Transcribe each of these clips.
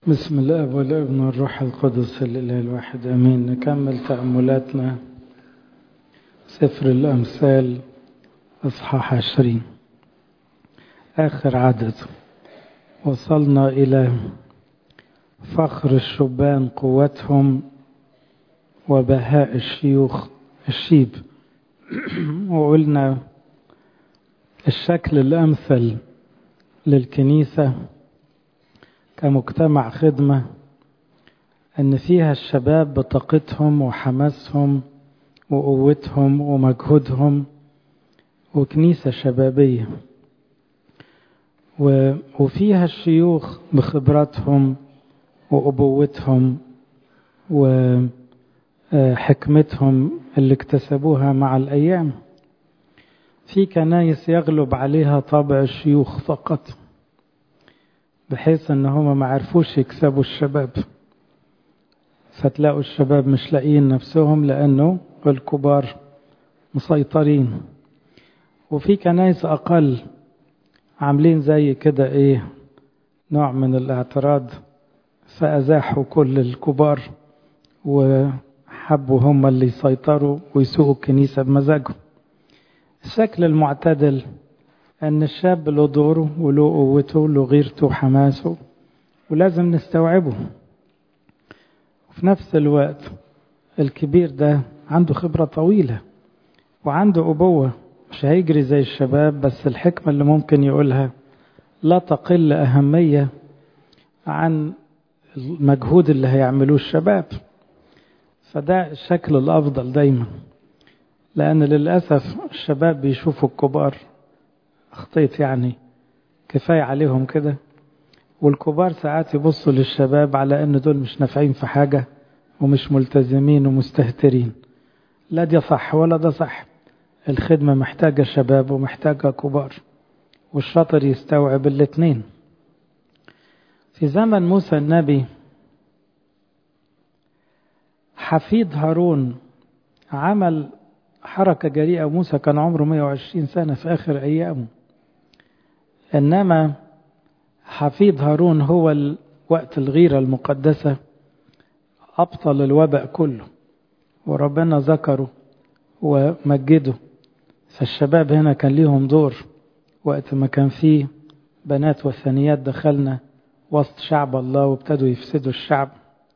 بسم الله والابن والروح القدس الإله الواحد أمين نكمل تأملاتنا سفر الأمثال إصحاح عشرين آخر عدد وصلنا إلى فخر الشبان قوتهم وبهاء الشيوخ الشيب وقلنا الشكل الأمثل للكنيسة كمجتمع خدمة أن فيها الشباب بطاقتهم وحماسهم وقوتهم ومجهودهم وكنيسة شبابية وفيها الشيوخ بخبراتهم وأبوتهم وحكمتهم اللي اكتسبوها مع الأيام في كنايس يغلب عليها طابع الشيوخ فقط بحيث ان هم ما عرفوش يكسبوا الشباب فتلاقوا الشباب مش لاقيين نفسهم لانه الكبار مسيطرين وفي كنايس اقل عاملين زي كده ايه نوع من الاعتراض فازاحوا كل الكبار وحبوا هم اللي يسيطروا ويسوقوا الكنيسه بمزاجهم الشكل المعتدل أن الشاب له دوره وله قوته وله غيرته وحماسه ولازم نستوعبه وفي نفس الوقت الكبير ده عنده خبرة طويلة وعنده أبوة مش هيجري زي الشباب بس الحكمة اللي ممكن يقولها لا تقل أهمية عن المجهود اللي هيعملوه الشباب فده الشكل الأفضل دايما لأن للأسف الشباب بيشوفوا الكبار أخطيت يعني كفاية عليهم كده والكبار ساعات يبصوا للشباب على أن دول مش نافعين في حاجة ومش ملتزمين ومستهترين لا ده صح ولا ده صح الخدمة محتاجة شباب ومحتاجة كبار والشاطر يستوعب الاتنين في زمن موسى النبي حفيد هارون عمل حركة جريئة موسى كان عمره 120 سنة في آخر أيامه إنما حفيد هارون هو وقت الغيرة المقدسة أبطل الوباء كله وربنا ذكره ومجده فالشباب هنا كان ليهم دور وقت ما كان فيه بنات وثنيات دخلنا وسط شعب الله وابتدوا يفسدوا الشعب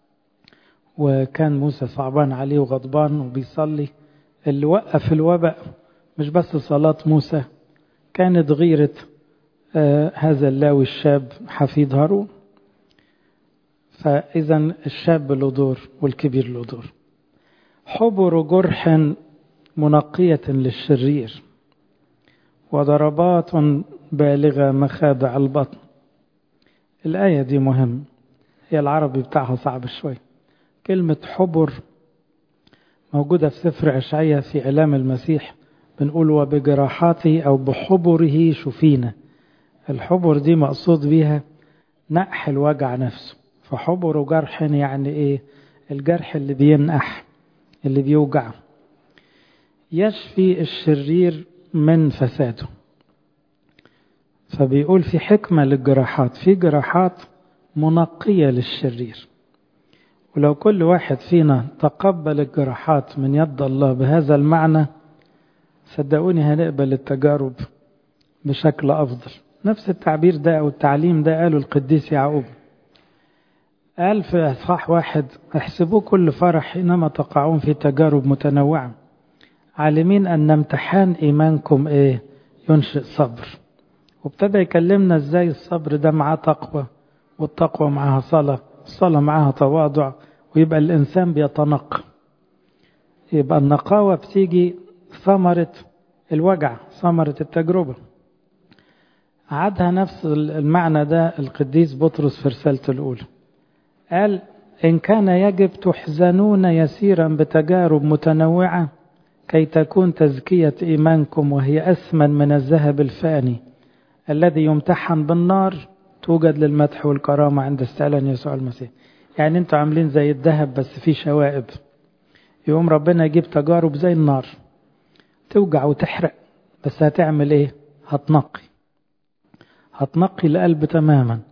وكان موسى صعبان عليه وغضبان وبيصلي اللي وقف الوباء مش بس صلاة موسى كانت غيرة آه هذا اللاوي الشاب حفيد هارون فإذا الشاب له دور والكبير له دور حبر جرح منقية للشرير وضربات بالغة مخادع البطن الآية دي مهم هي العربي بتاعها صعب شوي كلمة حبر موجودة في سفر أشعية في إعلام المسيح بنقول وبجراحاته أو بحبره شفينا الحبر دي مقصود بيها نقح الوجع نفسه فحبر جرح يعني إيه الجرح اللي بينقح اللي بيوجع يشفي الشرير من فساده فبيقول في حكمة للجراحات في جراحات منقية للشرير ولو كل واحد فينا تقبل الجراحات من يد الله بهذا المعنى صدقوني هنقبل التجارب بشكل أفضل نفس التعبير ده أو التعليم ده قاله القديس يعقوب قال في إصحاح واحد احسبوا كل فرح حينما تقعون في تجارب متنوعة عالمين أن امتحان إيمانكم إيه ينشئ صبر وابتدى يكلمنا إزاي الصبر ده معاه تقوى والتقوى معاها صلاة الصلاة معاها تواضع ويبقى الإنسان بيتنقى يبقى النقاوة بتيجي ثمرة الوجع ثمرة التجربة عادها نفس المعنى ده القديس بطرس في رسالته الأولى قال إن كان يجب تحزنون يسيرا بتجارب متنوعة كي تكون تزكية إيمانكم وهي أثمن من الذهب الفاني الذي يمتحن بالنار توجد للمدح والكرامة عند استعلان يسوع المسيح يعني انتوا عاملين زي الذهب بس فيه شوائب يقوم ربنا يجيب تجارب زي النار توجع وتحرق بس هتعمل ايه هتنقي هتنقي القلب تماما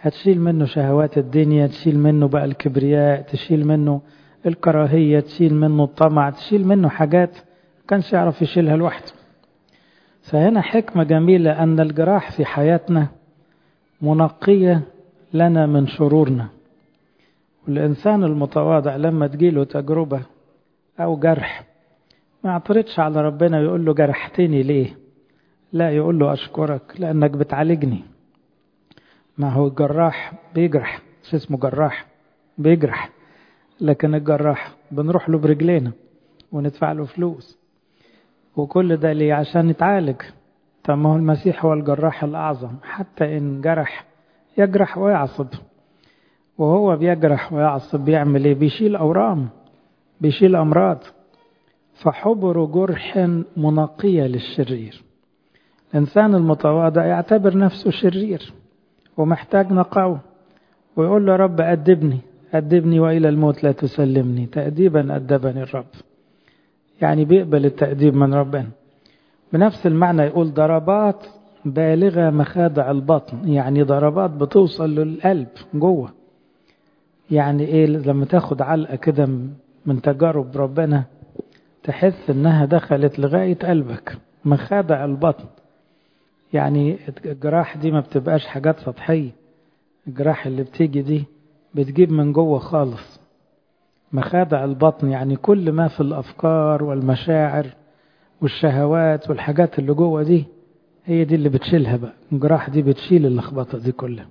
هتشيل منه شهوات الدنيا تشيل منه بقى الكبرياء تشيل منه الكراهية تشيل منه الطمع تشيل منه حاجات كانش يعرف يشيلها لوحده فهنا حكمة جميلة أن الجراح في حياتنا منقية لنا من شرورنا والإنسان المتواضع لما تجيله تجربة أو جرح ما يعترضش على ربنا ويقول له جرحتني ليه لا يقول له أشكرك لأنك بتعالجني ما هو الجراح بيجرح مش اسمه جراح بيجرح لكن الجراح بنروح له برجلينا وندفع له فلوس وكل ده ليه عشان يتعالج طب ما هو المسيح هو الجراح الأعظم حتى إن جرح يجرح ويعصب وهو بيجرح ويعصب بيعمل ايه بيشيل أورام بيشيل أمراض فحبر جرح منقية للشرير الإنسان المتواضع يعتبر نفسه شرير ومحتاج نقاوة ويقول له رب أدبني أدبني وإلى الموت لا تسلمني تأديبا أدبني الرب يعني بيقبل التأديب من ربنا بنفس المعنى يقول ضربات بالغة مخادع البطن يعني ضربات بتوصل للقلب جوه يعني ايه لما تاخد علقة كده من تجارب ربنا تحس انها دخلت لغاية قلبك مخادع البطن يعني الجراح دي ما بتبقاش حاجات سطحية الجراح اللي بتيجي دي بتجيب من جوه خالص مخادع البطن يعني كل ما في الأفكار والمشاعر والشهوات والحاجات اللي جوه دي هي دي اللي بتشيلها بقى الجراح دي بتشيل اللخبطة دي كلها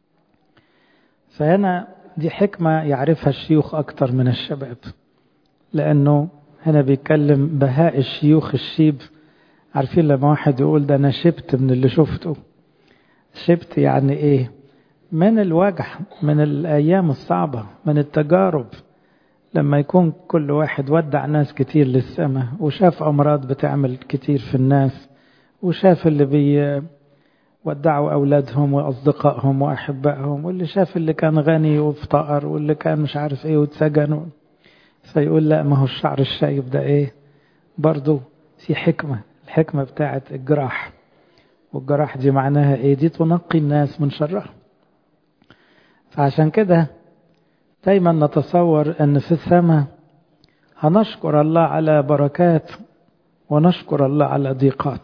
فهنا دي حكمة يعرفها الشيوخ أكتر من الشباب لأنه هنا بيتكلم بهاء الشيوخ الشيب عارفين لما واحد يقول ده أنا شبت من اللي شفته شبت يعني إيه من الوجع من الأيام الصعبة من التجارب لما يكون كل واحد ودع ناس كتير للسماء وشاف أمراض بتعمل كتير في الناس وشاف اللي بي ودعوا أولادهم وأصدقائهم وأحبائهم واللي شاف اللي كان غني وافتقر واللي كان مش عارف إيه واتسجن فيقول لا ما هو الشعر الشايب ده إيه برضو في حكمة الحكمة بتاعت الجراح والجراح دي معناها إيه دي تنقي الناس من شرها فعشان كده دايما نتصور أن في السماء هنشكر الله على بركات ونشكر الله على ضيقات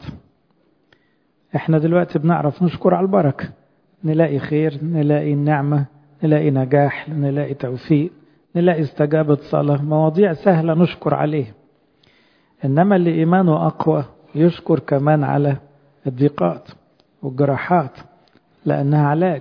احنا دلوقتي بنعرف نشكر على البركة نلاقي خير نلاقي النعمة نلاقي نجاح نلاقي توفيق نلاقي استجابة صلاة مواضيع سهلة نشكر عليه إنما اللي إيمانه أقوى يشكر كمان على الضيقات والجراحات لأنها علاج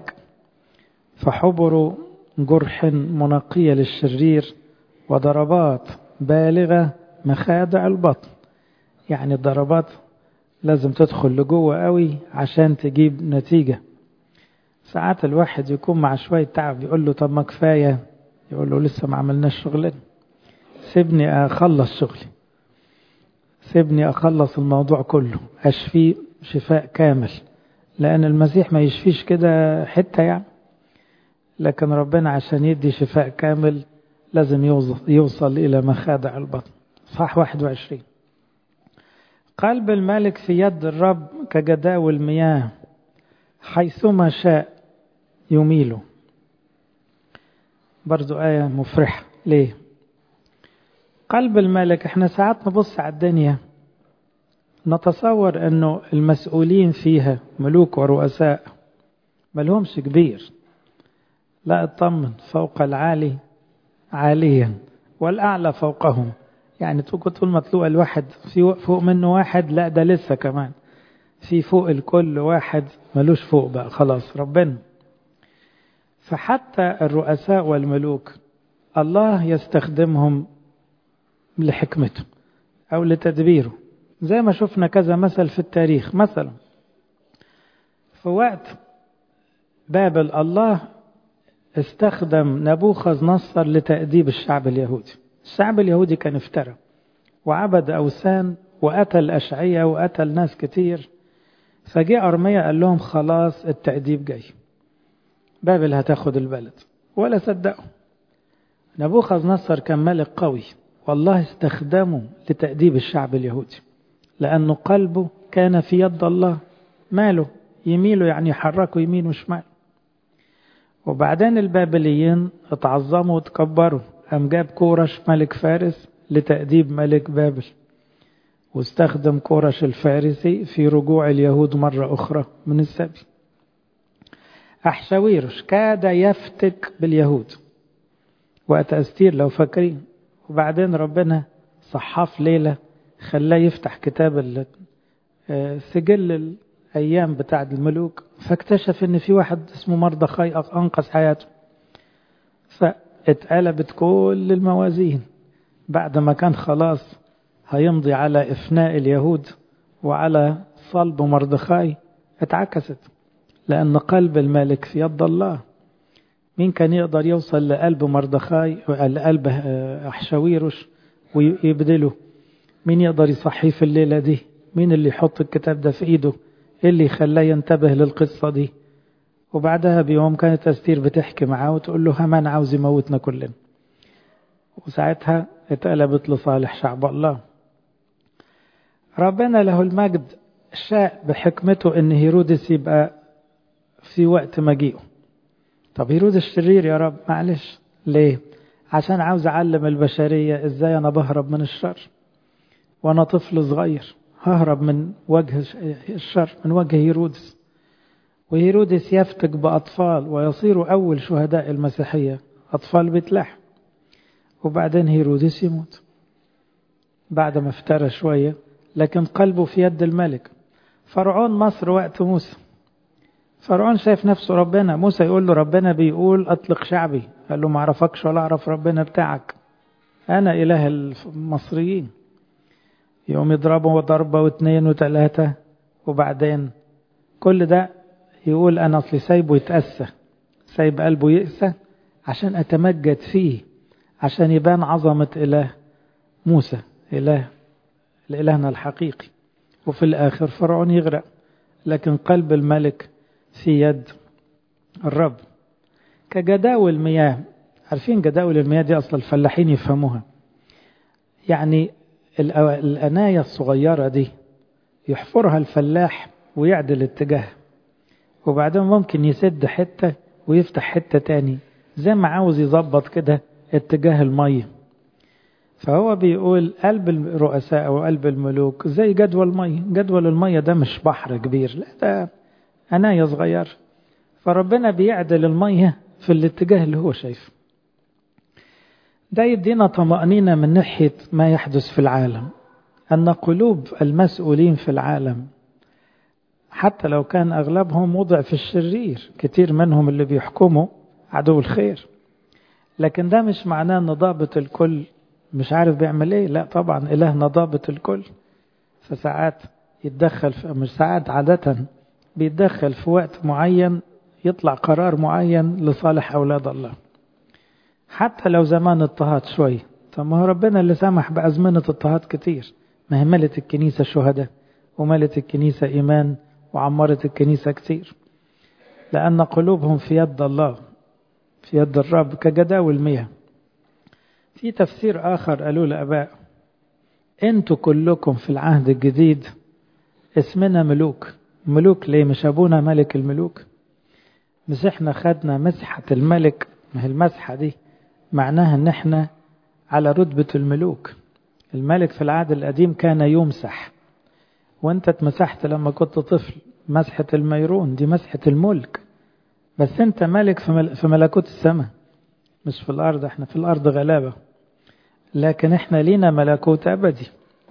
فحبر جرح منقية للشرير وضربات بالغة مخادع البطن يعني الضربات لازم تدخل لجوه قوي عشان تجيب نتيجة ساعات الواحد يكون مع شوية تعب يقول له طب ما كفاية يقول له لسه ما عملناش شغلنا سيبني أخلص شغلي سيبني أخلص الموضوع كله أشفيه شفاء كامل لأن المسيح ما يشفيش كده حتة يعني لكن ربنا عشان يدي شفاء كامل لازم يوصل إلى مخادع البطن صح 21 قلب الملك في يد الرب كجداول المياه حيثما شاء يميله برضو آية مفرحة ليه قلب الملك احنا ساعات نبص على الدنيا نتصور انه المسؤولين فيها ملوك ورؤساء ملهمش كبير لا اطمن فوق العالي عاليا والأعلى فوقهم يعني طول ما تلوق الواحد في فوق منه واحد لا ده لسه كمان في فوق الكل واحد ملوش فوق بقى خلاص ربنا فحتى الرؤساء والملوك الله يستخدمهم لحكمته أو لتدبيره زي ما شفنا كذا مثل في التاريخ مثلا في وقت بابل الله استخدم نبوخذ نصر لتأديب الشعب اليهودي الشعب اليهودي كان افترى وعبد أوثان وقتل أشعية وقتل ناس كتير فجاء أرميا قال لهم خلاص التأديب جاي بابل هتاخد البلد ولا صدقوا نبوخذ نصر كان ملك قوي والله استخدمه لتأديب الشعب اليهودي لأنه قلبه كان في يد الله ماله يميله يعني يحركه يمين وشمال وبعدين البابليين اتعظموا وتكبروا قام جاب كورش ملك فارس لتأديب ملك بابل واستخدم كورش الفارسي في رجوع اليهود مرة أخرى من السبي أحشاويرش كاد يفتك باليهود وقت أستير لو فاكرين وبعدين ربنا صحاف ليلة خلاه يفتح كتاب سجل الأيام بتاع الملوك فاكتشف إن في واحد اسمه مردخاي أنقذ حياته فاتقلبت كل الموازين بعد ما كان خلاص هيمضي على إفناء اليهود وعلى صلب مردخاي اتعكست لأن قلب الملك في يد الله مين كان يقدر يوصل لقلب مردخاي لقلب أحشاويرش ويبدله مين يقدر يصحيه في الليلة دي مين اللي يحط الكتاب ده في ايده ايه اللي خلاه ينتبه للقصة دي وبعدها بيوم كانت أستير بتحكي معاه وتقول له همان عاوز يموتنا كلنا وساعتها اتقلبت لصالح شعب الله ربنا له المجد شاء بحكمته ان هيرودس يبقى في وقت مجيئه طب هيرودس الشرير يا رب معلش ليه عشان عاوز اعلم البشرية ازاي انا بهرب من الشر وانا طفل صغير ههرب من وجه الشر من وجه هيرودس وهيرودس يفتك بأطفال ويصير أول شهداء المسيحية أطفال بيت لحم وبعدين هيرودس يموت بعد ما افترى شوية لكن قلبه في يد الملك فرعون مصر وقت موسى فرعون شايف نفسه ربنا موسى يقول له ربنا بيقول أطلق شعبي قال له ما أعرفكش ولا أعرف ربنا بتاعك أنا إله المصريين يقوم يضربه ضربة واثنين وثلاثة وبعدين كل ده يقول أنا أصلي سايبه يتأسى سايب قلبه يأسى عشان أتمجد فيه عشان يبان عظمة إله موسى إله لإلهنا الحقيقي وفي الآخر فرعون يغرق لكن قلب الملك في يد الرب كجداول المياه عارفين جداول المياه دي أصلا الفلاحين يفهموها يعني الأناية الصغيرة دي يحفرها الفلاح ويعدل اتجاه وبعدين ممكن يسد حتة ويفتح حتة تاني زي ما عاوز يظبط كده اتجاه المية فهو بيقول قلب الرؤساء أو قلب الملوك زي جدول المية جدول المية ده مش بحر كبير لا ده أناية صغير فربنا بيعدل المية في الاتجاه اللي هو شايفه ده يدينا طمأنينة من ناحية ما يحدث في العالم أن قلوب المسؤولين في العالم حتى لو كان أغلبهم وضع في الشرير كتير منهم اللي بيحكموا عدو الخير لكن ده مش معناه أن ضابط الكل مش عارف بيعمل ايه لا طبعا إلهنا ضابط الكل فساعات يتدخل في مش ساعات عادة بيتدخل في وقت معين يطلع قرار معين لصالح أولاد الله حتى لو زمان اضطهاد شوي طب ما هو ربنا اللي سمح بأزمنة اضطهاد كتير ما هي ملت الكنيسة شهداء وملت الكنيسة إيمان وعمرت الكنيسة كتير لأن قلوبهم في يد الله في يد الرب كجداول المياه في تفسير آخر قالوا لأباء أنتوا كلكم في العهد الجديد اسمنا ملوك ملوك ليه مش أبونا ملك الملوك مش احنا خدنا مسحة الملك ما هي المسحة دي معناها ان احنا على رتبة الملوك الملك في العهد القديم كان يمسح وانت اتمسحت لما كنت طفل مسحة الميرون دي مسحة الملك بس انت ملك في ملكوت السماء مش في الارض احنا في الارض غلابة لكن احنا لينا ملكوت ابدي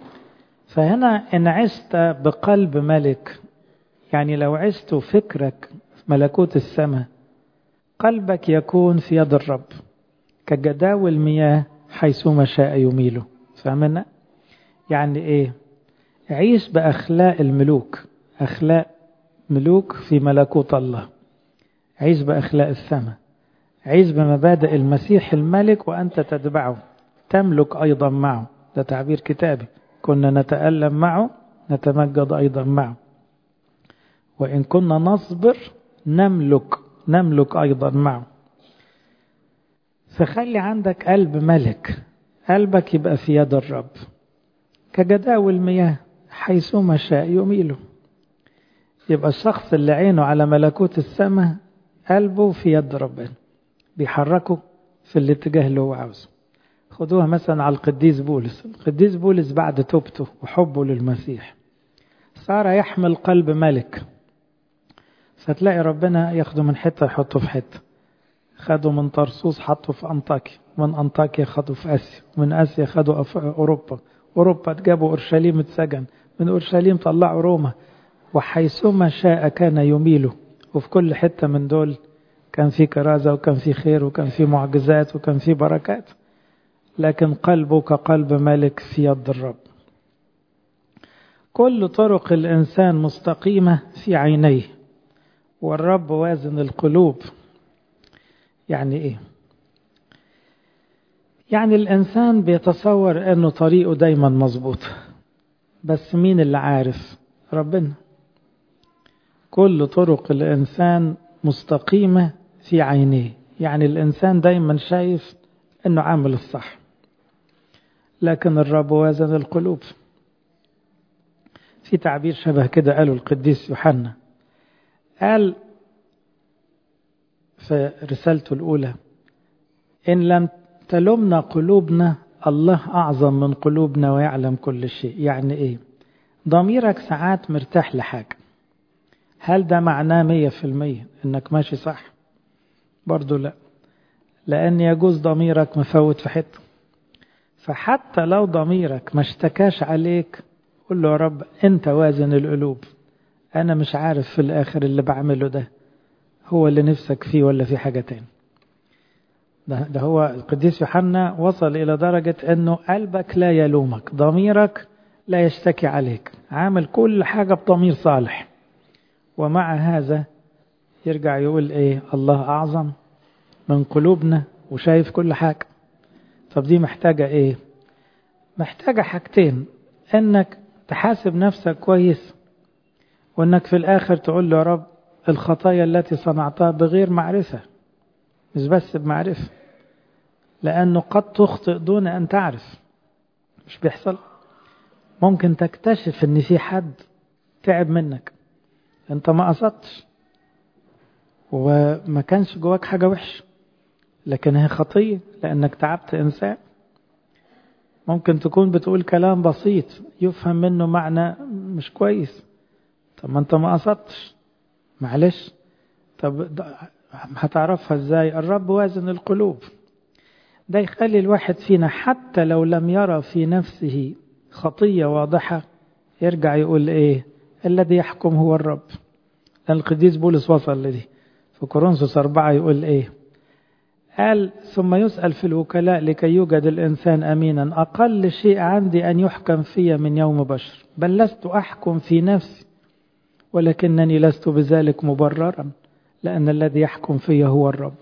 فهنا ان عشت بقلب ملك يعني لو عشت فكرك ملكوت السماء قلبك يكون في يد الرب كجداول المياه حيثما شاء يميله فاهمنا يعني ايه عيش بأخلاق الملوك أخلاق ملوك في ملكوت الله عيش بأخلاق السماء عيش بمبادئ المسيح الملك وأنت تتبعه تملك أيضا معه ده تعبير كتابي كنا نتألم معه نتمجد أيضا معه وإن كنا نصبر نملك نملك أيضا معه فخلي عندك قلب ملك قلبك يبقى في يد الرب كجداول المياه حيثما شاء يميله يبقى الشخص اللي عينه على ملكوت السماء قلبه في يد ربنا بيحركه في الاتجاه اللي هو عاوزه خدوها مثلا على القديس بولس القديس بولس بعد توبته وحبه للمسيح صار يحمل قلب ملك فتلاقي ربنا ياخده من حتة يحطه في حتة خده من طرسوس حطه في أنطاكيا من أنطاكيا خده في آسيا من آسيا خده في أوروبا أوروبا جابوا أورشليم اتسجن من أورشليم طلعوا روما وحيثما شاء كان يميله وفي كل حتة من دول كان في كرازة وكان في خير وكان في معجزات وكان في بركات لكن قلبه كقلب ملك في يد الرب كل طرق الإنسان مستقيمة في عينيه والرب وازن القلوب يعني إيه يعني الإنسان بيتصور أنه طريقه دايما مظبوط بس مين اللي عارف ربنا كل طرق الإنسان مستقيمة في عينيه يعني الإنسان دايما شايف أنه عامل الصح لكن الرب وازن القلوب في تعبير شبه كده قاله القديس يوحنا قال في رسالته الأولى إن لم تلمنا قلوبنا الله أعظم من قلوبنا ويعلم كل شيء يعني إيه ضميرك ساعات مرتاح لحاجة هل ده معناه مية في المية إنك ماشي صح برضو لا لأن يجوز ضميرك مفوت في حته فحتى لو ضميرك ما اشتكاش عليك قل له يا رب انت وازن القلوب انا مش عارف في الاخر اللي بعمله ده هو اللي نفسك فيه ولا في حاجة تاني ده, ده هو القديس يوحنا وصل الى درجة انه قلبك لا يلومك ضميرك لا يشتكي عليك عامل كل حاجة بضمير صالح ومع هذا يرجع يقول ايه الله اعظم من قلوبنا وشايف كل حاجة طب دي محتاجة ايه محتاجة حاجتين انك تحاسب نفسك كويس وانك في الاخر تقول له يا رب الخطايا التي صنعتها بغير معرفة مش بس بمعرفة لانه قد تخطئ دون ان تعرف مش بيحصل ممكن تكتشف ان في حد تعب منك انت ما قصدتش وما كانش جواك حاجة وحشة لكن هي خطية لأنك تعبت إنسان ممكن تكون بتقول كلام بسيط يفهم منه معنى مش كويس طب ما انت ما قصدتش معلش طب هتعرفها ازاي الرب وازن القلوب ده يخلي الواحد فينا حتى لو لم يرى في نفسه خطية واضحة يرجع يقول ايه الذي يحكم هو الرب القديس بولس وصل لدي في كورنثوس أربعة يقول ايه قال ثم يسأل في الوكلاء لكي يوجد الإنسان أمينا أقل شيء عندي أن يحكم في من يوم بشر بل لست أحكم في نفسي ولكنني لست بذلك مبررا لأن الذي يحكم في هو الرب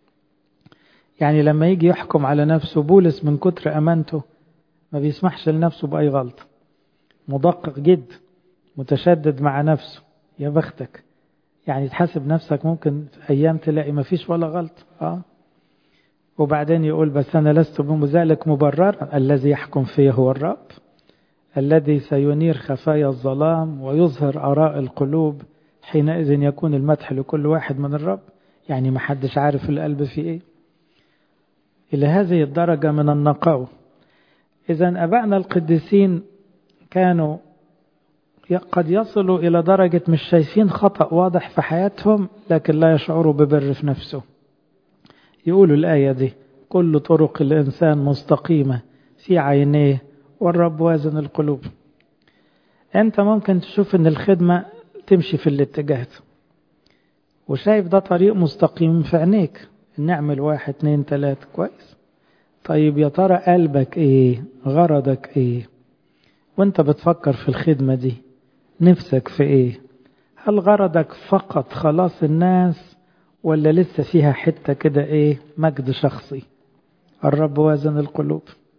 يعني لما يجي يحكم على نفسه بولس من كتر أمانته ما بيسمحش لنفسه بأي غلطة مدقق جد متشدد مع نفسه يا بختك يعني تحاسب نفسك ممكن في أيام تلاقي ما فيش ولا غلط آه وبعدين يقول بس أنا لست بذلك مبررا الذي يحكم فيه هو الرب الذي سينير خفايا الظلام ويظهر آراء القلوب حينئذ يكون المدح لكل واحد من الرب يعني ما حدش عارف القلب في ايه إلى هذه الدرجة من النقاوة إذا أبائنا القديسين كانوا قد يصلوا إلى درجة مش شايفين خطأ واضح في حياتهم لكن لا يشعروا ببر في نفسه يقولوا الآية دي كل طرق الإنسان مستقيمة في عينيه والرب وازن القلوب أنت ممكن تشوف أن الخدمة تمشي في الاتجاه وشايف ده طريق مستقيم في عينيك نعمل واحد اتنين تلاتة كويس طيب يا ترى قلبك ايه غرضك ايه وانت بتفكر في الخدمة دي نفسك في ايه هل غرضك فقط خلاص الناس ولا لسه فيها حتة كده ايه مجد شخصي الرب وازن القلوب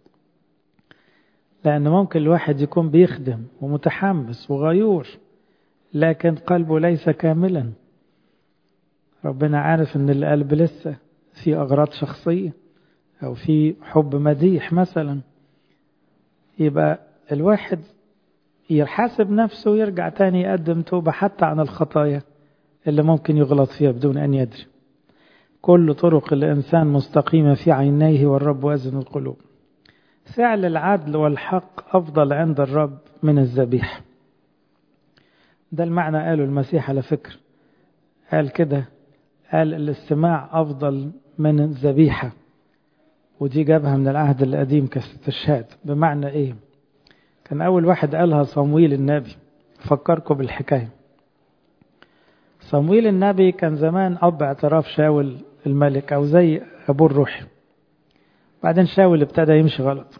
لأن ممكن الواحد يكون بيخدم ومتحمس وغيور لكن قلبه ليس كاملا ربنا عارف ان القلب لسه في أغراض شخصية أو في حب مديح مثلا يبقى الواحد يحاسب نفسه ويرجع تاني يقدم توبة حتى عن الخطايا اللي ممكن يغلط فيها بدون أن يدري كل طرق الإنسان مستقيمة في عينيه والرب وازن القلوب فعل العدل والحق أفضل عند الرب من الذبيح ده المعنى قاله المسيح على فكرة قال كده قال الاستماع أفضل من الذبيحة ودي جابها من العهد القديم كاستشهاد بمعنى إيه كان أول واحد قالها صمويل النبي فكركم بالحكاية صمويل النبي كان زمان أب اعتراف شاول الملك أو زي أبوه الروحي بعدين شاول ابتدى يمشي غلط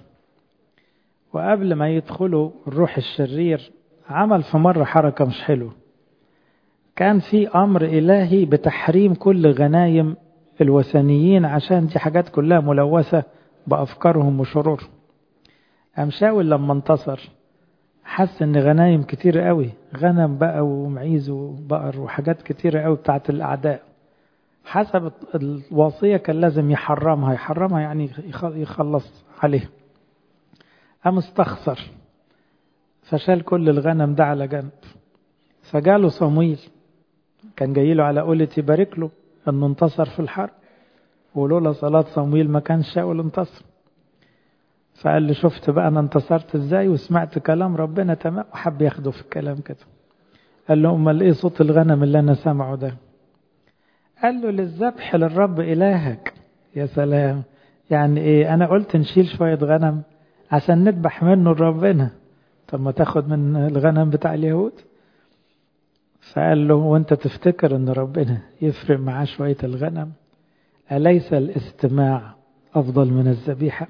وقبل ما يدخلوا الروح الشرير عمل في مرة حركة مش حلوة كان في أمر إلهي بتحريم كل غنايم الوثنيين عشان دي حاجات كلها ملوثة بأفكارهم وشرورهم قام شاول لما انتصر حس ان غنايم كتير قوي غنم بقى ومعيز وبقر وحاجات كتيرة قوي بتاعت الأعداء حسب الوصية كان لازم يحرمها يحرمها يعني يخلص عليه قام استخسر فشال كل الغنم ده على جنب فجاله صمويل كان جاي له على قولة يبارك له انه انتصر في الحرب ولولا صلاة صمويل ما كانش شاول انتصر فقال لي شفت بقى انا انتصرت ازاي وسمعت كلام ربنا تمام وحب ياخده في الكلام كده قال له امال ايه صوت الغنم اللي انا سامعه ده قال له للذبح للرب الهك يا سلام يعني ايه انا قلت نشيل شوية غنم عشان نذبح منه لربنا طب ما تاخد من الغنم بتاع اليهود فقال له وانت تفتكر ان ربنا يفرق معاه شوية الغنم أليس الاستماع أفضل من الذبيحة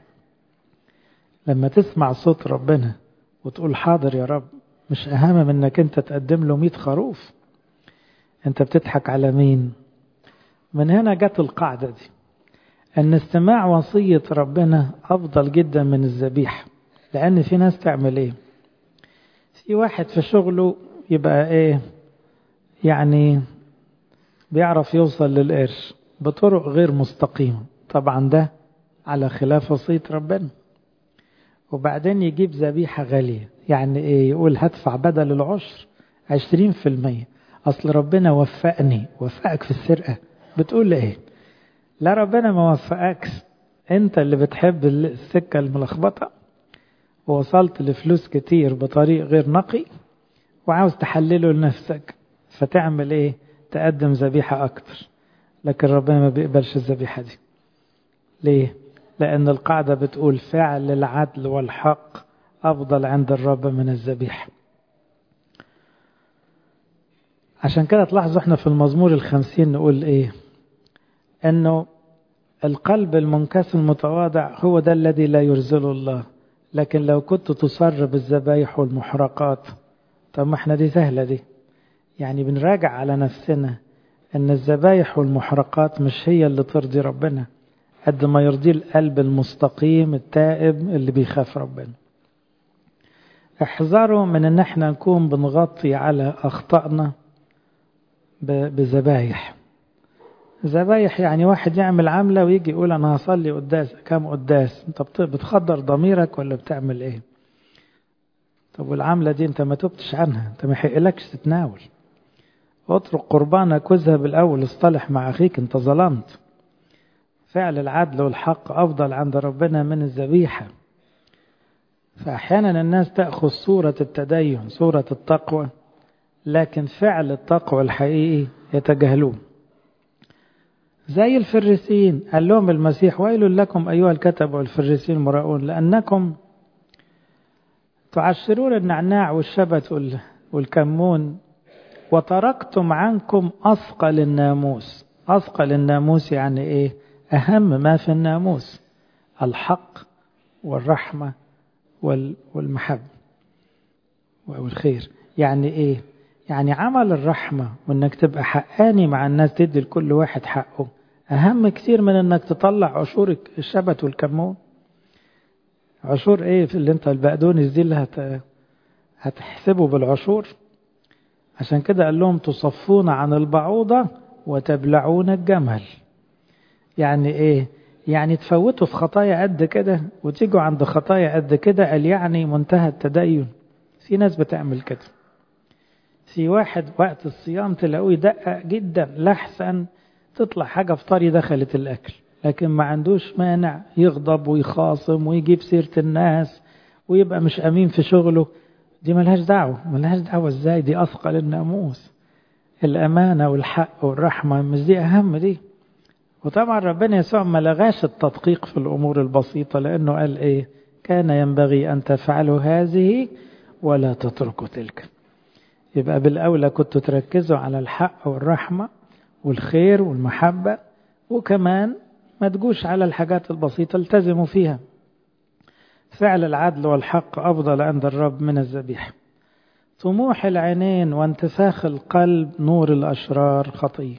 لما تسمع صوت ربنا وتقول حاضر يا رب مش أهم من انك انت تقدم له مئة خروف انت بتضحك على مين من هنا جت القاعدة دي أن استماع وصية ربنا أفضل جدا من الذبيحة لأن في ناس تعمل إيه في واحد في شغله يبقى إيه يعني بيعرف يوصل للقرش بطرق غير مستقيمة طبعا ده على خلاف وصية ربنا وبعدين يجيب ذبيحة غالية يعني إيه يقول هدفع بدل العشر عشرين في المية أصل ربنا وفقني وفقك في السرقة بتقول إيه لا ربنا ما وفقكش انت اللي بتحب السكة الملخبطة ووصلت لفلوس كتير بطريق غير نقي وعاوز تحلله لنفسك فتعمل ايه تقدم ذبيحة اكتر لكن ربنا ما بيقبلش الذبيحة دي ليه لان القاعدة بتقول فعل العدل والحق افضل عند الرب من الذبيحة عشان كده تلاحظوا احنا في المزمور الخمسين نقول ايه انه القلب المنكسر المتواضع هو ده الذي لا يرزله الله لكن لو كنت تصر بالذبايح والمحرقات طب ما احنا دي سهلة دي يعني بنراجع على نفسنا ان الذبايح والمحرقات مش هي اللي ترضي ربنا قد ما يرضي القلب المستقيم التائب اللي بيخاف ربنا احذروا من ان احنا نكون بنغطي على اخطائنا بذبايح ذبايح يعني واحد يعمل عملة ويجي يقول أنا هصلي قداس كام قداس أنت بتخدر ضميرك ولا بتعمل إيه طب والعملة دي أنت ما تبتش عنها أنت ما يحقلكش تتناول اترك قربانك واذهب الأول اصطلح مع أخيك أنت ظلمت فعل العدل والحق أفضل عند ربنا من الذبيحة فأحيانا الناس تأخذ صورة التدين صورة التقوى لكن فعل التقوى الحقيقي يتجاهلون زي الفريسيين قال لهم المسيح ويل لكم أيها الكتب والفريسيين المراؤون لأنكم تعشرون النعناع والشبت والكمون وتركتم عنكم أثقل الناموس أثقل الناموس يعني إيه أهم ما في الناموس الحق والرحمة والمحبة والخير يعني إيه يعني عمل الرحمة وإنك تبقى حقاني مع الناس تدي لكل واحد حقه أهم كتير من إنك تطلع عشور الشبت والكمون عشور إيه في اللي أنت البقدونس دي اللي هت... هتحسبه بالعشور عشان كده قال لهم تصفون عن البعوضة وتبلعون الجمل يعني إيه يعني تفوتوا في خطايا قد كده وتيجوا عند خطايا قد كده قال يعني منتهى التدين في ناس بتعمل كده في واحد وقت الصيام تلاقوه يدقق جدا لحسن تطلع حاجة في طري دخلت الأكل لكن ما عندوش مانع يغضب ويخاصم ويجيب سيرة الناس ويبقى مش أمين في شغله دي ملهاش دعوة ملهاش دعوة ازاي دي أثقل الناموس الأمانة والحق والرحمة مش دي أهم دي وطبعا ربنا يسوع ما لغاش التدقيق في الأمور البسيطة لأنه قال إيه كان ينبغي أن تفعلوا هذه ولا تتركوا تلك يبقى بالأولى كنتوا تركزوا على الحق والرحمة والخير والمحبة وكمان ما تجوش على الحاجات البسيطة التزموا فيها فعل العدل والحق أفضل عند الرب من الذبيحة طموح العينين وانتفاخ القلب نور الأشرار خطية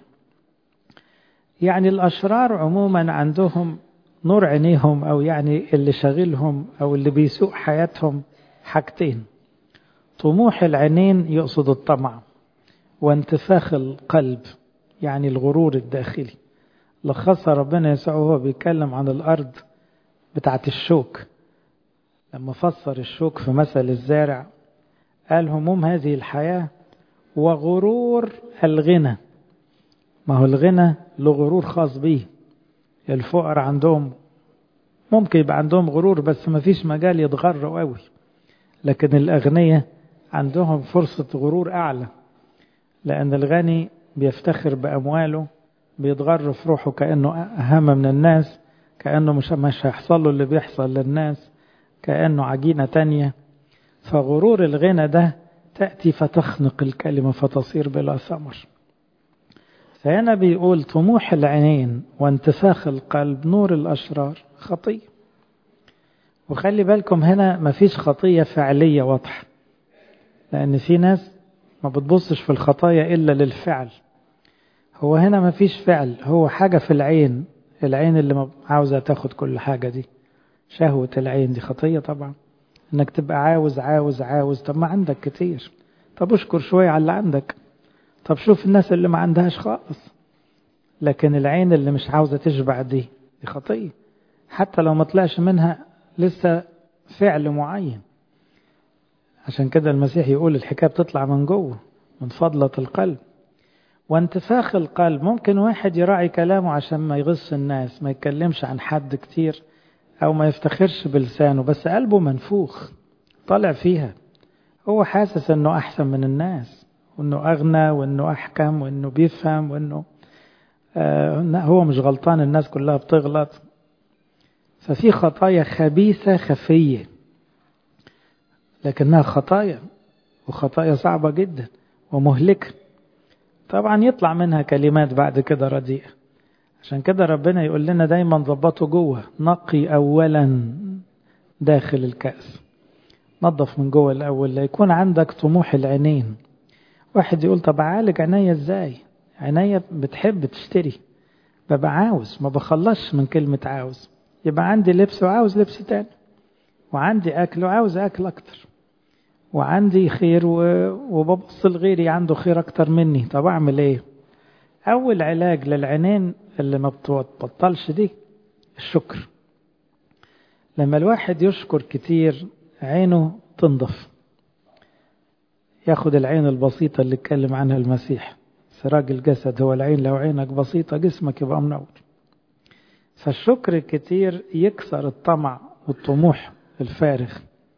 يعني الأشرار عموما عندهم نور عينيهم أو يعني اللي شغلهم أو اللي بيسوق حياتهم حاجتين طموح العينين يقصد الطمع وانتفاخ القلب يعني الغرور الداخلي لخصها ربنا يسوع وهو بيتكلم عن الأرض بتاعت الشوك لما فسر الشوك في مثل الزارع قال هموم هذه الحياة وغرور الغنى ما هو الغنى له غرور خاص بيه الفقراء عندهم ممكن يبقى عندهم غرور بس ما فيش مجال يتغروا قوي لكن الأغنياء عندهم فرصة غرور أعلى لأن الغني بيفتخر بأمواله بيتغر في روحه كأنه أهم من الناس كأنه مش مش هيحصل له اللي بيحصل للناس كأنه عجينة تانية فغرور الغنى ده تأتي فتخنق الكلمة فتصير بلا ثمر فهنا بيقول طموح العينين وانتفاخ القلب نور الأشرار خطية وخلي بالكم هنا مفيش خطية فعلية واضحة لأن في ناس ما بتبصش في الخطايا إلا للفعل هو هنا مفيش فعل هو حاجة في العين العين اللي عاوزة تاخد كل حاجة دي شهوة العين دي خطية طبعا انك تبقى عاوز عاوز عاوز طب ما عندك كتير طب اشكر شوية على اللي عندك طب شوف الناس اللي ما عندهاش خالص لكن العين اللي مش عاوزة تشبع دي دي خطية حتى لو ما طلعش منها لسه فعل معين عشان كده المسيح يقول الحكاية بتطلع من جوه من فضلة القلب وانتفاخ القلب ممكن واحد يراعي كلامه عشان ما يغص الناس ما يتكلمش عن حد كتير أو ما يفتخرش بلسانه بس قلبه منفوخ طالع فيها هو حاسس أنه أحسن من الناس وأنه أغنى وأنه أحكم وأنه بيفهم وأنه آه هو مش غلطان الناس كلها بتغلط ففي خطايا خبيثة خفية لكنها خطايا وخطايا صعبة جدا ومهلكة طبعا يطلع منها كلمات بعد كده رديئة عشان كده ربنا يقول لنا دايما ظبطه جوه نقي اولا داخل الكأس نظف من جوه الاول ليكون عندك طموح العينين واحد يقول طب اعالج عينيا ازاي عينيا بتحب تشتري ببقى عاوز ما بخلصش من كلمة عاوز يبقى عندي لبس وعاوز لبس تاني وعندي اكل وعاوز اكل اكتر وعندي خير وببص لغيري عنده خير اكتر مني طب اعمل ايه اول علاج للعينين اللي ما بتبطلش دي الشكر لما الواحد يشكر كتير عينه تنضف ياخد العين البسيطة اللي اتكلم عنها المسيح سراج الجسد هو العين لو عينك بسيطة جسمك يبقى منور فالشكر كتير يكسر الطمع والطموح الفارغ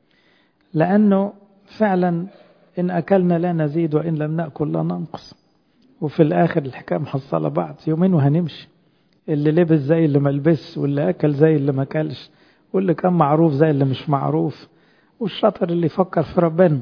لأنه فعلا إن أكلنا لا نزيد وإن لم نأكل لا ننقص وفي الآخر الحكاية محصلة بعض يومين وهنمشي اللي لبس زي اللي ملبس واللي أكل زي اللي ما أكلش واللي كان معروف زي اللي مش معروف والشاطر اللي يفكر في ربنا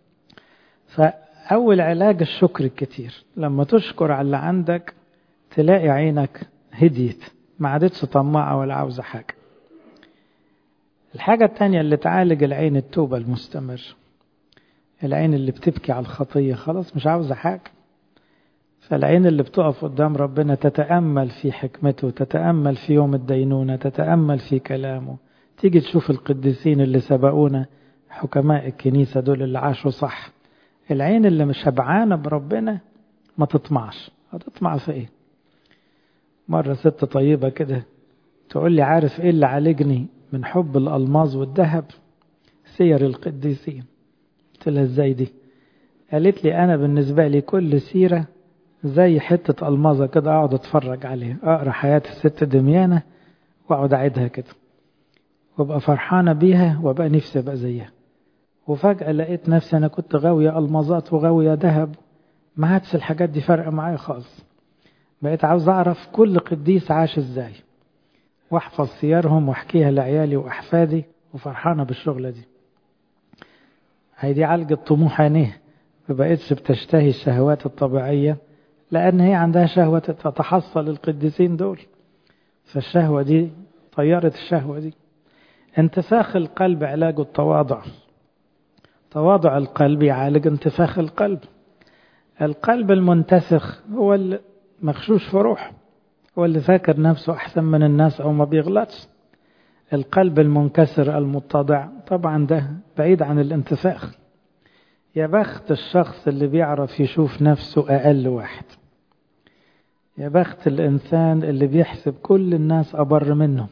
فأول علاج الشكر الكتير لما تشكر على اللي عندك تلاقي عينك هديت ما عادتش طماعة ولا عاوزة حاجة الحاجة التانية اللي تعالج العين التوبة المستمر العين اللي بتبكي على الخطية خلاص مش عاوزة حاجة فالعين اللي بتقف قدام ربنا تتأمل في حكمته تتأمل في يوم الدينونة تتأمل في كلامه تيجي تشوف القديسين اللي سبقونا حكماء الكنيسة دول اللي عاشوا صح العين اللي مش شبعانة بربنا ما تطمعش هتطمع في ايه مرة ست طيبة كده تقول لي عارف ايه اللي عالجني من حب الألماظ والذهب سير القديسين قلت لها ازاي دي قالت لي انا بالنسبة لي كل سيرة زي حتة ألمظة كده أقعد أتفرج عليها أقرأ حياة الست دميانة وأقعد أعيدها كده وأبقى فرحانة بيها وأبقى نفسي أبقى زيها وفجأة لقيت نفسي أنا كنت غاوية ألمظات وغاوية ذهب ما عادش الحاجات دي فارقة معايا خالص بقيت عاوز أعرف كل قديس عاش إزاي وأحفظ سيرهم وأحكيها لعيالي وأحفادي وفرحانة بالشغلة دي هي دي عالجة طموح عينيه ما بقتش بتشتهي الشهوات الطبيعية لأن هي عندها شهوة تتحصل القديسين دول فالشهوة دي طيرت الشهوة دي انتفاخ القلب علاجه التواضع تواضع القلب يعالج انتفاخ القلب القلب المنتفخ هو اللي مخشوش في روح هو اللي فاكر نفسه أحسن من الناس أو ما بيغلطش القلب المنكسر المتضع طبعا ده بعيد عن الانتفاخ يا بخت الشخص اللي بيعرف يشوف نفسه أقل واحد يا بخت الإنسان اللي بيحسب كل الناس أبر منه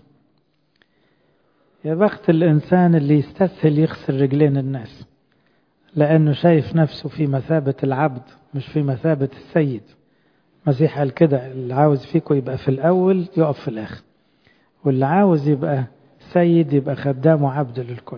يا بخت الإنسان اللي يستسهل يغسل رجلين الناس لأنه شايف نفسه في مثابة العبد مش في مثابة السيد مسيح قال كده اللي عاوز فيكم يبقى في الأول يقف في الآخر واللي عاوز يبقى سيد يبقى خدام وعبد للكل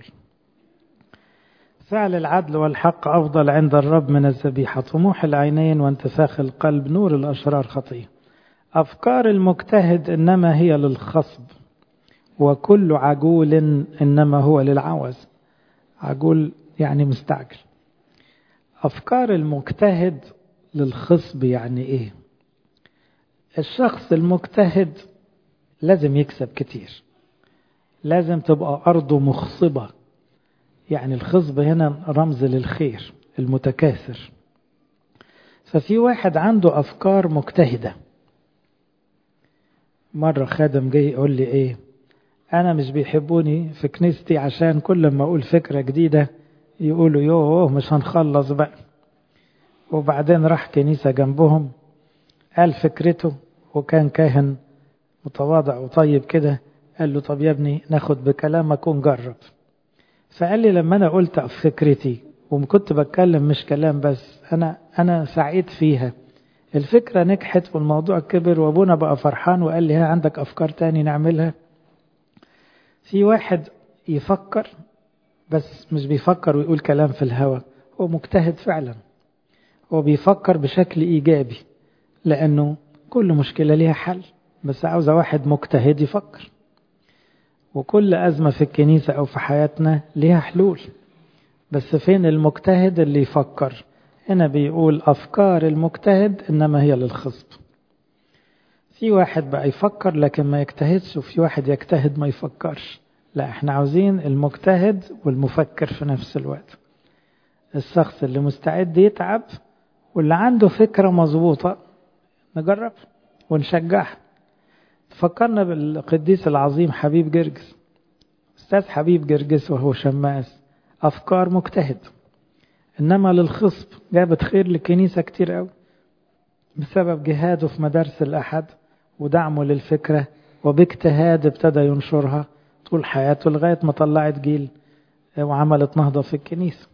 فعل العدل والحق أفضل عند الرب من الذبيحة طموح العينين وانتفاخ القلب نور الأشرار خطية أفكار المجتهد إنما هي للخصب وكل عجول إنما هو للعوز عجول يعني مستعجل أفكار المجتهد للخصب يعني إيه الشخص المجتهد لازم يكسب كتير لازم تبقى أرضه مخصبة يعني الخصب هنا رمز للخير المتكاثر ففي واحد عنده أفكار مجتهدة مرة خادم جاي يقول لي إيه أنا مش بيحبوني في كنيستي عشان كل ما أقول فكرة جديدة يقولوا يوه مش هنخلص بقى وبعدين راح كنيسة جنبهم قال فكرته وكان كاهن متواضع وطيب كده قال له طب يا ابني ناخد بكلامك ونجرب فقال لي لما انا قلت فكرتي وكنت بتكلم مش كلام بس انا انا سعيد فيها الفكره نجحت والموضوع كبر وابونا بقى فرحان وقال لي ها عندك افكار تاني نعملها في واحد يفكر بس مش بيفكر ويقول كلام في الهوا هو مجتهد فعلا هو بيفكر بشكل ايجابي لانه كل مشكله ليها حل بس عاوزه واحد مجتهد يفكر وكل أزمة في الكنيسة أو في حياتنا ليها حلول بس فين المجتهد اللي يفكر هنا بيقول أفكار المجتهد إنما هي للخصب في واحد بقى يفكر لكن ما يجتهدش وفي واحد يجتهد ما يفكرش لا احنا عاوزين المجتهد والمفكر في نفس الوقت الشخص اللي مستعد يتعب واللي عنده فكرة مظبوطة نجرب ونشجعها فكرنا بالقديس العظيم حبيب جرجس أستاذ حبيب جرجس وهو شماس أفكار مجتهد إنما للخصب جابت خير للكنيسة كتير قوي بسبب جهاده في مدارس الأحد ودعمه للفكرة وباجتهاد ابتدى ينشرها طول حياته لغاية ما طلعت جيل وعملت نهضة في الكنيسة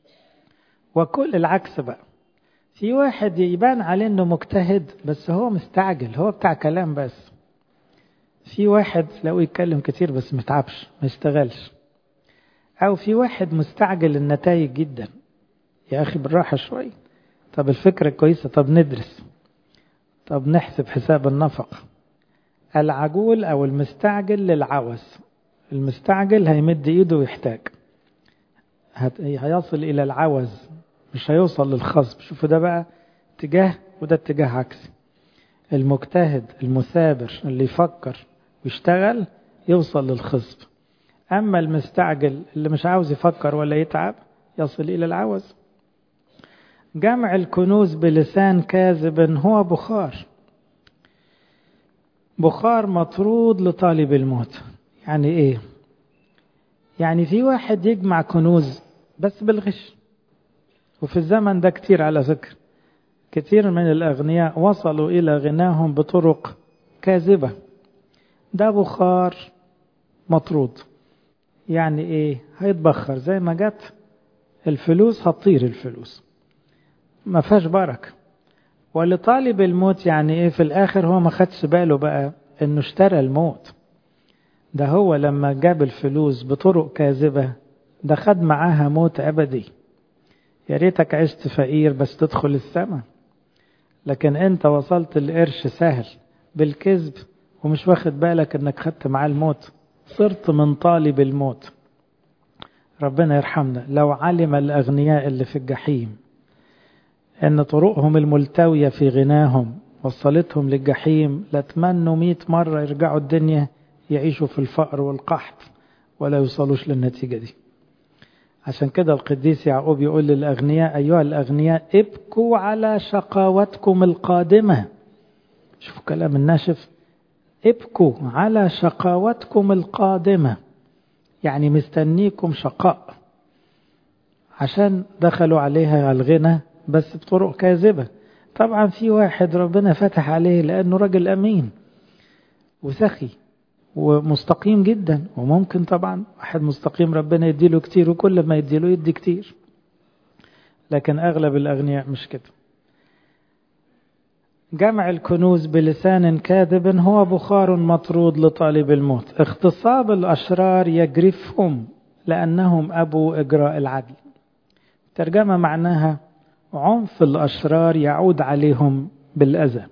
وكل العكس بقى في واحد يبان عليه انه مجتهد بس هو مستعجل هو بتاع كلام بس في واحد تلاقوه يتكلم كتير بس متعبش ما يشتغلش او في واحد مستعجل النتائج جدا يا اخي بالراحة شوي طب الفكرة كويسة طب ندرس طب نحسب حساب النفقة العجول او المستعجل للعوز المستعجل هيمد ايده ويحتاج هيصل الى العوز مش هيوصل للخصب شوفوا ده بقى اتجاه وده اتجاه عكسي المجتهد المثابر اللي يفكر ويشتغل يوصل للخصب أما المستعجل اللي مش عاوز يفكر ولا يتعب يصل إلى العوز جمع الكنوز بلسان كاذب هو بخار بخار مطرود لطالب الموت يعني ايه يعني في واحد يجمع كنوز بس بالغش وفي الزمن ده كتير على فكرة كتير من الأغنياء وصلوا إلى غناهم بطرق كاذبة ده بخار مطرود يعني ايه هيتبخر زي ما جت الفلوس هتطير الفلوس ما فيهاش بركة ولطالب الموت يعني ايه في الاخر هو ما خدش باله بقى انه اشترى الموت ده هو لما جاب الفلوس بطرق كاذبة ده خد معاها موت ابدي يا ريتك عشت فقير بس تدخل السماء لكن انت وصلت القرش سهل بالكذب ومش واخد بالك انك خدت معاه الموت صرت من طالب الموت ربنا يرحمنا لو علم الأغنياء اللي في الجحيم أن طرقهم الملتوية في غناهم وصلتهم للجحيم لتمنوا مئة مرة يرجعوا الدنيا يعيشوا في الفقر والقحط ولا يوصلوش للنتيجة دي عشان كده القديس يعقوب يقول للأغنياء أيها الأغنياء ابكوا على شقاوتكم القادمة شوفوا كلام الناشف ابكوا على شقاوتكم القادمة يعني مستنيكم شقاء عشان دخلوا عليها الغنى بس بطرق كاذبة طبعا في واحد ربنا فتح عليه لأنه راجل أمين وسخي ومستقيم جدا وممكن طبعا واحد مستقيم ربنا يديله كتير وكل ما يديله يدي كتير لكن أغلب الأغنياء مش كده جمع الكنوز بلسان كاذب هو بخار مطرود لطالب الموت اغتصاب الأشرار يجرفهم لأنهم أبو إجراء العدل ترجمة معناها عنف الأشرار يعود عليهم بالأذى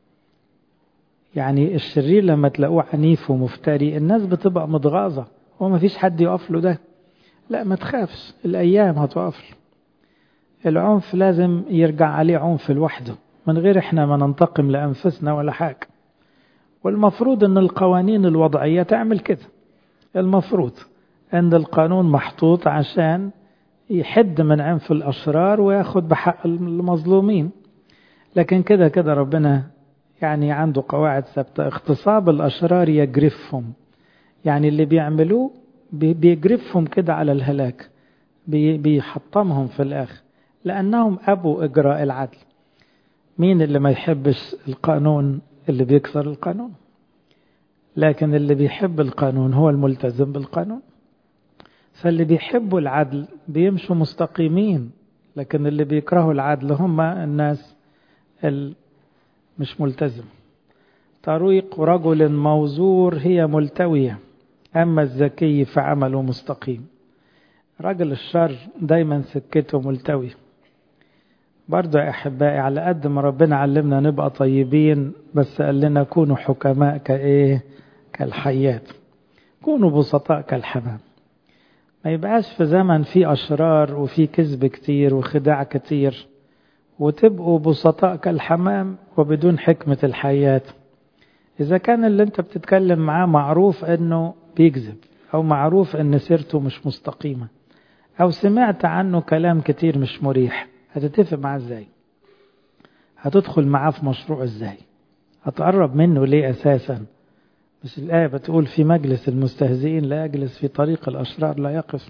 يعني الشرير لما تلاقوه عنيف ومفتري الناس بتبقى متغاظة وما فيش حد يقف له ده لا ما تخافش الأيام هتقف له العنف لازم يرجع عليه عنف لوحده من غير احنا ما ننتقم لأنفسنا ولا حاجة والمفروض ان القوانين الوضعية تعمل كده المفروض ان القانون محطوط عشان يحد من عنف الأشرار وياخد بحق المظلومين لكن كده كده ربنا يعني عنده قواعد ثابتة اغتصاب الأشرار يجرفهم يعني اللي بيعملوه بيجرفهم كده على الهلاك بيحطمهم في الآخر لأنهم أبو إجراء العدل مين اللي ما يحبش القانون اللي بيكسر القانون لكن اللي بيحب القانون هو الملتزم بالقانون فاللي بيحبوا العدل بيمشوا مستقيمين لكن اللي بيكرهوا العدل هم الناس مش ملتزم طريق رجل موزور هي ملتوية أما الذكي فعمله مستقيم رجل الشر دايما سكته ملتوي برضو يا أحبائي على قد ما ربنا علمنا نبقى طيبين بس قال لنا كونوا حكماء كإيه كالحيات كونوا بسطاء كالحمام ما يبقاش في زمن فيه أشرار وفيه كذب كتير وخداع كتير وتبقوا بسطاء كالحمام وبدون حكمة الحياة إذا كان اللي أنت بتتكلم معاه معروف أنه بيكذب أو معروف أن سيرته مش مستقيمة أو سمعت عنه كلام كتير مش مريح هتتفق معاه إزاي هتدخل معاه في مشروع إزاي هتقرب منه ليه أساسا بس الآية بتقول في مجلس المستهزئين لا يجلس في طريق الأشرار لا يقف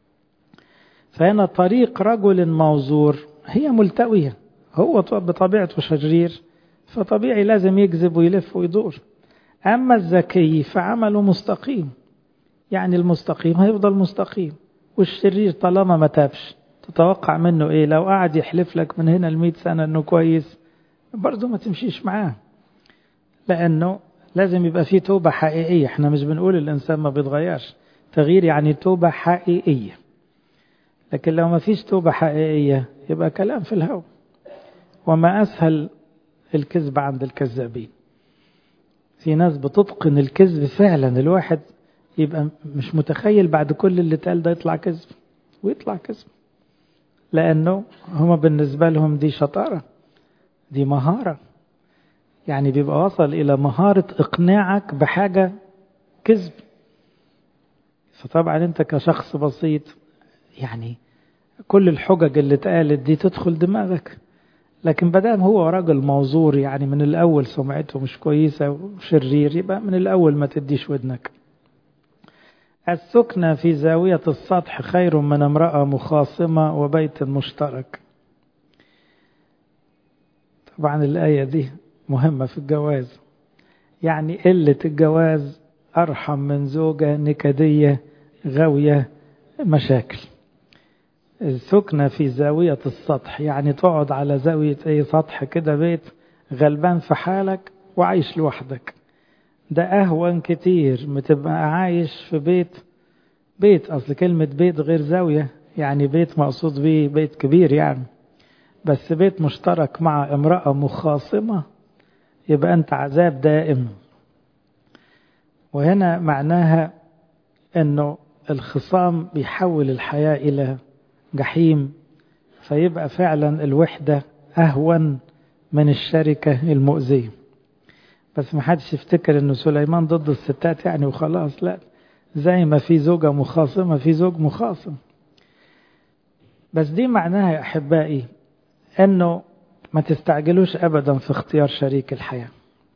فهنا طريق رجل موزور هي ملتوية هو بطبيعته شرير فطبيعي لازم يكذب ويلف ويدور أما الذكي فعمله مستقيم يعني المستقيم هيفضل مستقيم والشرير طالما ما تابش تتوقع منه ايه لو قعد يحلف لك من هنا المئة سنة انه كويس برضه ما تمشيش معاه لانه لازم يبقى فيه توبة حقيقية احنا مش بنقول الانسان ما بيتغيرش تغيير يعني توبة حقيقية لكن لو ما فيش توبة حقيقية يبقى كلام في الهوا وما أسهل الكذب عند الكذابين في ناس بتتقن الكذب فعلا الواحد يبقى مش متخيل بعد كل اللي اتقال ده يطلع كذب ويطلع كذب لأنه هما بالنسبة لهم دي شطارة دي مهارة يعني بيبقى وصل إلى مهارة إقناعك بحاجة كذب فطبعا أنت كشخص بسيط يعني كل الحجج اللي اتقالت دي تدخل دماغك لكن بدام هو راجل موزور يعني من الأول سمعته مش كويسة وشرير يبقى من الأول ما تديش ودنك السكنة في زاوية السطح خير من امرأة مخاصمة وبيت مشترك طبعا الآية دي مهمة في الجواز يعني قلة الجواز أرحم من زوجة نكدية غاوية مشاكل السكنة في زاوية السطح يعني تقعد على زاوية أي سطح كده بيت غلبان في حالك وعايش لوحدك ده أهون كتير ما تبقى عايش في بيت بيت أصل كلمة بيت غير زاوية يعني بيت مقصود بيه بيت كبير يعني بس بيت مشترك مع امرأة مخاصمة يبقى أنت عذاب دائم وهنا معناها أنه الخصام بيحول الحياة إلى جحيم فيبقى فعلا الوحدة أهون من الشركة المؤذية بس ما حدش يفتكر أنه سليمان ضد الستات يعني وخلاص لا زي ما في زوجة مخاصمة في زوج مخاصم بس دي معناها يا أحبائي أنه ما تستعجلوش أبدا في اختيار شريك الحياة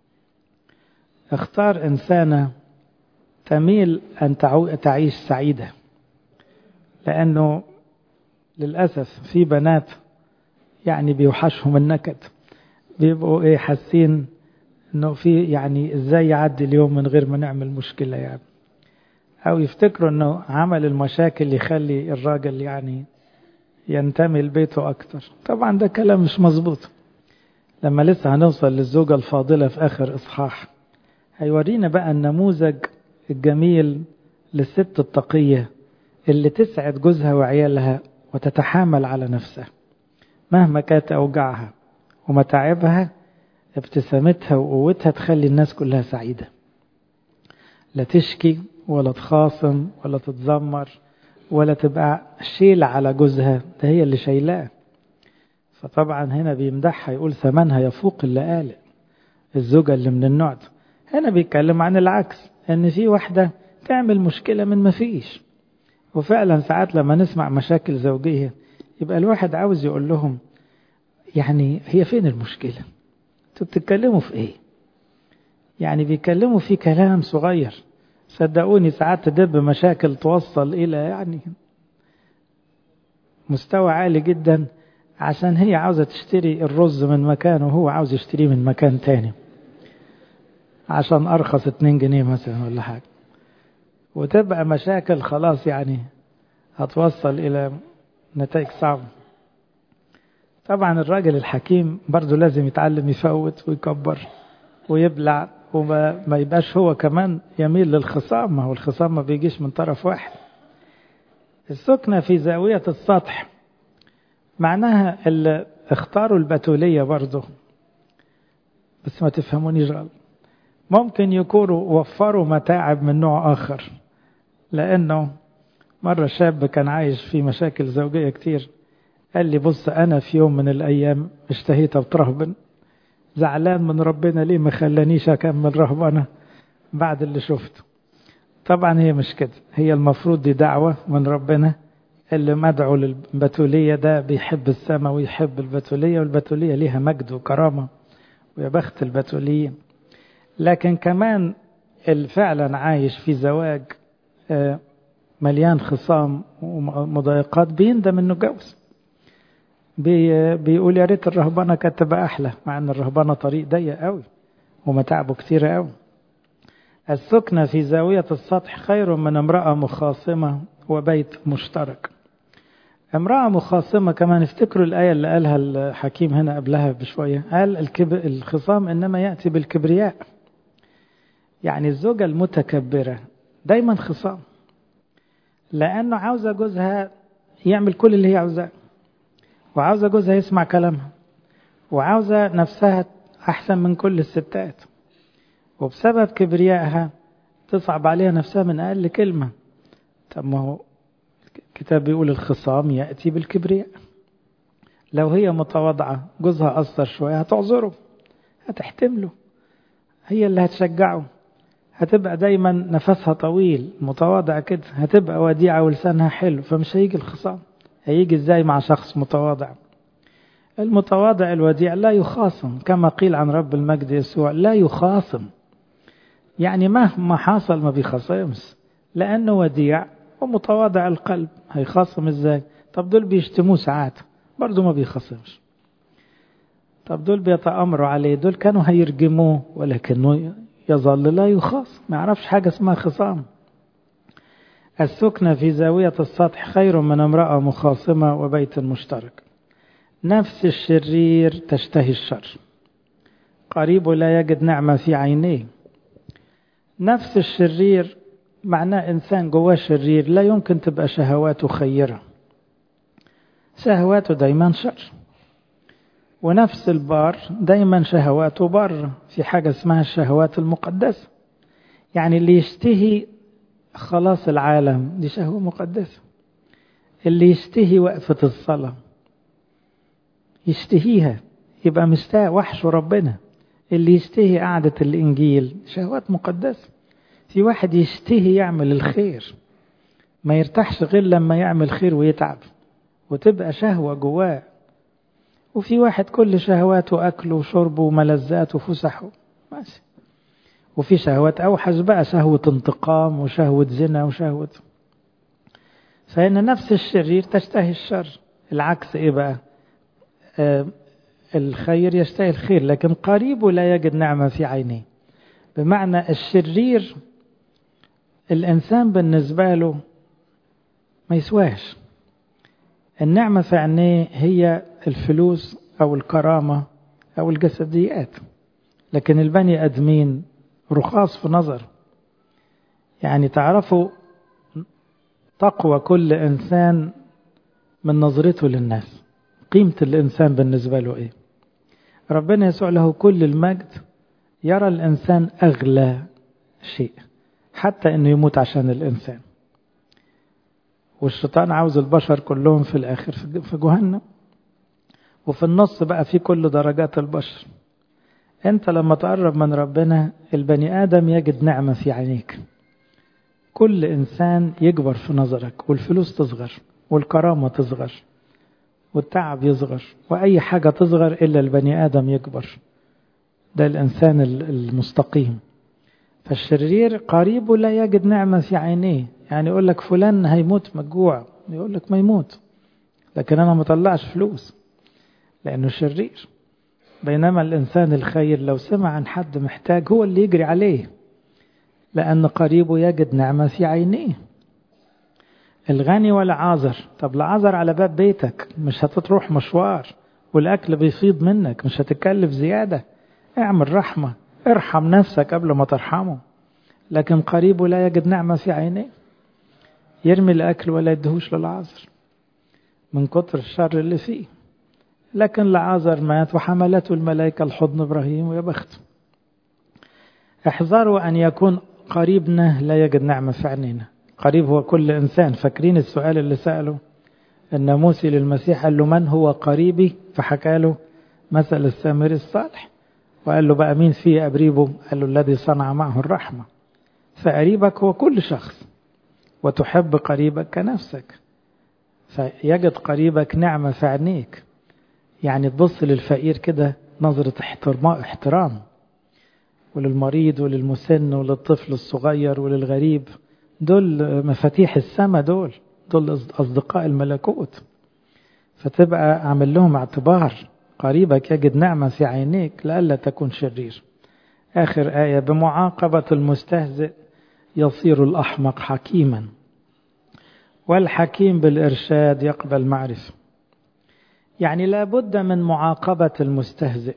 اختار إنسانة تميل أن تعيش سعيدة لأنه للأسف في بنات يعني بيوحشهم النكد بيبقوا ايه حاسين انه في يعني ازاي يعدي اليوم من غير ما نعمل مشكلة يعني او يفتكروا انه عمل المشاكل يخلي الراجل يعني ينتمي لبيته اكتر طبعا ده كلام مش مظبوط لما لسه هنوصل للزوجة الفاضلة في اخر اصحاح هيورينا بقى النموذج الجميل للست التقية اللي تسعد جوزها وعيالها وتتحامل على نفسها مهما كانت أوجاعها ومتاعبها ابتسامتها وقوتها تخلي الناس كلها سعيدة لا تشكي ولا تخاصم ولا تتذمر ولا تبقى شيل على جوزها ده هي اللي شايلاه فطبعا هنا بيمدحها يقول ثمنها يفوق اللي قال الزوجة اللي من النوع ده هنا بيتكلم عن العكس ان في واحدة تعمل مشكلة من ما فيش وفعلا ساعات لما نسمع مشاكل زوجية يبقى الواحد عاوز يقول لهم يعني هي فين المشكلة انتوا بتتكلموا في ايه يعني بيتكلموا في كلام صغير صدقوني ساعات تدب مشاكل توصل الى يعني مستوى عالي جدا عشان هي عاوزة تشتري الرز من مكان وهو عاوز يشتريه من مكان تاني عشان أرخص 2 جنيه مثلا ولا حاجة وتبقى مشاكل خلاص يعني هتوصل إلى نتائج صعبة طبعا الراجل الحكيم برضه لازم يتعلم يفوت ويكبر ويبلع وما ما يبقاش هو كمان يميل للخصام ما هو الخصام ما بيجيش من طرف واحد السكنة في زاوية السطح معناها اللي اختاروا البتولية برضه بس ما تفهمونيش غلط ممكن يكونوا وفروا متاعب من نوع آخر لأنه مرة شاب كان عايش في مشاكل زوجية كتير قال لي بص أنا في يوم من الأيام اشتهيت أترهبن زعلان من ربنا ليه ما خلانيش أكمل رهبنة بعد اللي شفته طبعا هي مش كده هي المفروض دي دعوة من ربنا اللي مدعو للبتولية ده بيحب السماء ويحب البتولية والبتولية ليها مجد وكرامة ويا بخت البتوليين لكن كمان اللي فعلا عايش في زواج مليان خصام ومضايقات بيندم انه اتجوز بي بيقول يا ريت الرهبنه كانت تبقى احلى مع ان الرهبنه طريق ضيق قوي ومتاعبه كتير قوي السكنه في زاويه السطح خير من امراه مخاصمه وبيت مشترك امرأة مخاصمة كمان افتكروا الآية اللي قالها الحكيم هنا قبلها بشوية قال الكب... الخصام إنما يأتي بالكبرياء يعني الزوجة المتكبرة دايما خصام لأنه عاوزة جوزها يعمل كل اللي هي عاوزاه وعاوزة جوزها يسمع كلامها وعاوزة نفسها أحسن من كل الستات وبسبب كبريائها تصعب عليها نفسها من أقل كلمة طب ما هو الكتاب بيقول الخصام يأتي بالكبرياء لو هي متواضعة جوزها قصر شوية هتعذره هتحتمله هي اللي هتشجعه هتبقى دايما نفسها طويل متواضع كده هتبقى وديعة ولسانها حلو فمش هيجي الخصام هيجي ازاي مع شخص متواضع المتواضع الوديع لا يخاصم كما قيل عن رب المجد يسوع لا يخاصم يعني مهما حصل ما بيخاصمش لأنه وديع ومتواضع القلب هيخاصم ازاي طب دول بيشتموه ساعات برضه ما بيخاصمش طب دول بيتأمروا عليه دول كانوا هيرجموه ولكنه يظل لا يخاصم ما يعرفش حاجة اسمها خصام السكنة في زاوية السطح خير من امرأة مخاصمة وبيت مشترك نفس الشرير تشتهي الشر قريب لا يجد نعمة في عينيه نفس الشرير معناه إنسان جواه شرير لا يمكن تبقى شهواته خيرة شهواته دايما شر ونفس البار دايما شهواته بر في حاجة اسمها الشهوات المقدسة يعني اللي يشتهي خلاص العالم دي شهوة مقدسة اللي يشتهي وقفة الصلاة يشتهيها يبقى مشتاق وحش ربنا اللي يشتهي قعدة الإنجيل شهوات مقدسة في واحد يشتهي يعمل الخير ما يرتاحش غير لما يعمل خير ويتعب وتبقى شهوة جواه وفي واحد كل شهواته أكله وشربه وملذاته وفسحه ماشي وفي شهوات أوحش بقى شهوة انتقام وشهوة زنا وشهوة فإن نفس الشرير تشتهي الشر العكس إيه بقى آه الخير يشتهي الخير لكن قريبه لا يجد نعمة في عينيه بمعنى الشرير الإنسان بالنسبة له ما يسواش النعمة في عينيه هي الفلوس أو الكرامة أو الجسديات لكن البني أدمين رخاص في نظر يعني تعرفوا تقوى كل إنسان من نظرته للناس قيمة الإنسان بالنسبة له إيه ربنا يسوع له كل المجد يرى الإنسان أغلى شيء حتى أنه يموت عشان الإنسان والشيطان عاوز البشر كلهم في الآخر في جهنم وفي النص بقى في كل درجات البشر انت لما تقرب من ربنا البني آدم يجد نعمة في عينيك كل إنسان يكبر في نظرك والفلوس تصغر والكرامة تصغر والتعب يصغر وأي حاجة تصغر إلا البني آدم يكبر ده الإنسان المستقيم فالشرير قريبه لا يجد نعمة في عينيه يعني يقول لك فلان هيموت مجوع يقول لك ما يموت لكن أنا ما طلعش فلوس لأنه شرير بينما الإنسان الخير لو سمع عن حد محتاج هو اللي يجري عليه لأن قريبه يجد نعمة في عينيه الغني ولا عازر طب لعازر على باب بيتك مش هتروح مشوار والأكل بيفيض منك مش هتتكلف زيادة اعمل رحمة ارحم نفسك قبل ما ترحمه لكن قريبه لا يجد نعمة في عينيه يرمي الأكل ولا يدهوش للعازر من كتر الشر اللي فيه لكن لعازر مات وحملته الملائكة الحضن إبراهيم ويا بخت احذروا أن يكون قريبنا لا يجد نعمة في عينينا قريب هو كل إنسان فاكرين السؤال اللي سأله الناموسي للمسيح قال له من هو قريبي فحكى له مثل السامري الصالح وقال له بقى مين فيه قريبه قال له الذي صنع معه الرحمة فقريبك هو كل شخص وتحب قريبك كنفسك فيجد قريبك نعمة في عينيك يعني تبص للفقير كده نظرة احترام وللمريض وللمسن وللطفل الصغير وللغريب دول مفاتيح السماء دول دول أصدقاء الملكوت فتبقى عامل لهم اعتبار قريبك يجد نعمة في عينيك لئلا تكون شرير آخر آية بمعاقبة المستهزئ يصير الأحمق حكيما والحكيم بالإرشاد يقبل معرفة يعني لابد من معاقبة المستهزئ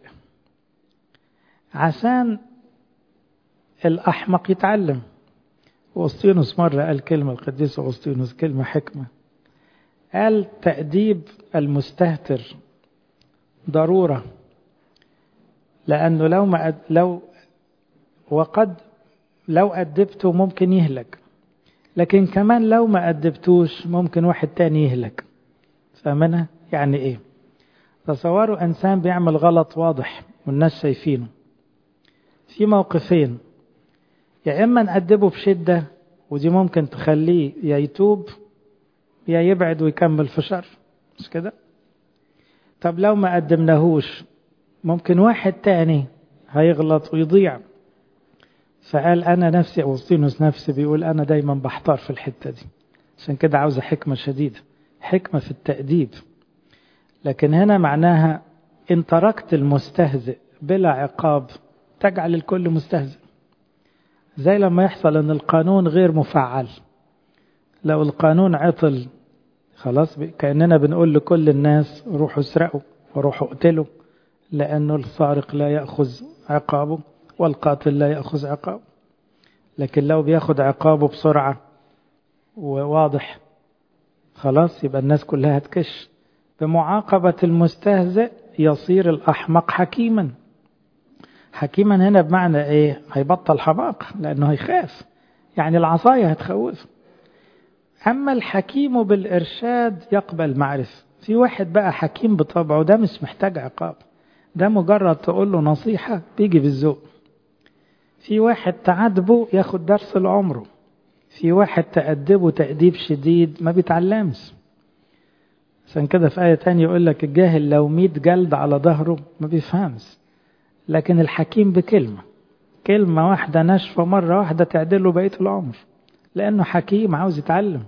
عشان الأحمق يتعلم أغسطينوس مرة قال كلمة القديس أغسطينوس كلمة حكمة قال تأديب المستهتر ضرورة لأنه لو ما أد... لو وقد لو أدبته ممكن يهلك لكن كمان لو ما أدبتوش ممكن واحد تاني يهلك فاهمنا يعني إيه تصوروا إنسان بيعمل غلط واضح والناس شايفينه في موقفين يا إما نأدبه بشدة ودي ممكن تخليه يا يتوب يا يبعد ويكمل في شر مش كده طب لو ما قدمناهوش ممكن واحد تاني هيغلط ويضيع فقال أنا نفسي أوسطينوس نفسي بيقول أنا دايما بحتار في الحتة دي عشان كده عاوزة حكمة شديدة حكمة في التأديب لكن هنا معناها إن تركت المستهزئ بلا عقاب تجعل الكل مستهزئ زي لما يحصل ان القانون غير مفعل لو القانون عطل خلاص كأننا بنقول لكل الناس روحوا اسرقوا وروحوا اقتلوا لأنه السارق لا يأخذ عقابه والقاتل لا يأخذ عقابه لكن لو بياخد عقابه بسرعة وواضح خلاص يبقى الناس كلها تكش بمعاقبة المستهزئ يصير الأحمق حكيما حكيما هنا بمعنى ايه هيبطل حماق لأنه هيخاف يعني العصاية هتخوفه أما الحكيم بالإرشاد يقبل معرفة في واحد بقى حكيم بطبعه ده مش محتاج عقاب ده مجرد تقول له نصيحة بيجي بالذوق في واحد تعاتبه ياخد درس لعمره في واحد تأدبه تأديب شديد ما بيتعلمش عشان كده في آية تانية يقول لك الجاهل لو ميت جلد على ظهره ما بيفهمش لكن الحكيم بكلمة كلمة واحدة ناشفة مرة واحدة تعدله بقية العمر لأنه حكيم عاوز يتعلم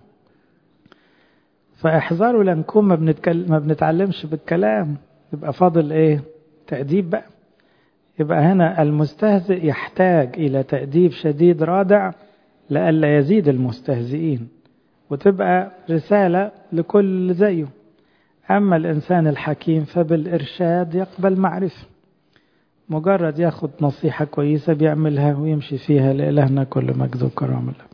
فاحذروا لنكون ما, بنتكلم ما بنتعلمش بالكلام يبقى فاضل ايه تأديب بقى يبقى هنا المستهزئ يحتاج إلى تأديب شديد رادع لئلا يزيد المستهزئين وتبقى رسالة لكل زيه أما الإنسان الحكيم فبالإرشاد يقبل معرفة مجرد ياخد نصيحة كويسة بيعملها ويمشي فيها لإلهنا كل مجد وكرامة